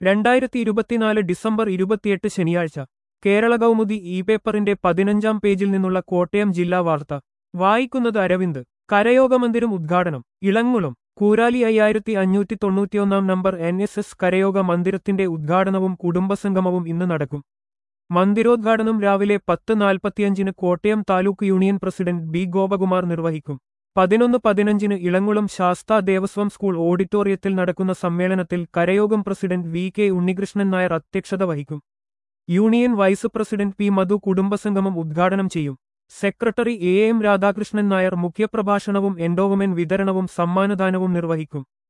രണ്ടായിരത്തി ഇരുപത്തിനാല് ഡിസംബർ ഇരുപത്തിയെട്ട് ശനിയാഴ്ച കേരള കൗമുദി ഇ പേപ്പറിന്റെ പതിനഞ്ചാം പേജിൽ നിന്നുള്ള കോട്ടയം ജില്ലാ വാർത്ത വായിക്കുന്നത് അരവിന്ദ് കരയോഗമന്ദിരം ഉദ്ഘാടനം ഇളങ്ങുളം കൂരാലി അയ്യായിരത്തി അഞ്ഞൂറ്റി തൊണ്ണൂറ്റിയൊന്നാം നമ്പർ എൻ എസ് എസ് കരയോഗ മന്ദിരത്തിന്റെ ഉദ്ഘാടനവും കുടുംബസംഗമവും ഇന്ന് നടക്കും മന്ദിരോദ്ഘാടനം രാവിലെ പത്ത് നാൽപ്പത്തിയഞ്ചിന് Kottayam taluk union president B Gopakumar നിർവഹിക്കും പതിനൊന്ന് പതിനഞ്ചിന് ഇളങ്ങുളം ശാസ്ത ദേവസ്വം സ്കൂൾ ഓഡിറ്റോറിയത്തിൽ നടക്കുന്ന സമ്മേളനത്തിൽ കരയോഗം president V K Unnikrishnan Nair അധ്യക്ഷത വഹിക്കും union vice president P Madhu കുടുംബസംഗമം ഉദ്ഘാടനം ചെയ്യും secretary A M Radhakrishnan Nair മുഖ്യപ്രഭാഷണവും എൻഡോവമെന്റ് വിതരണവും സമ്മാനദാനവും നിർവഹിക്കും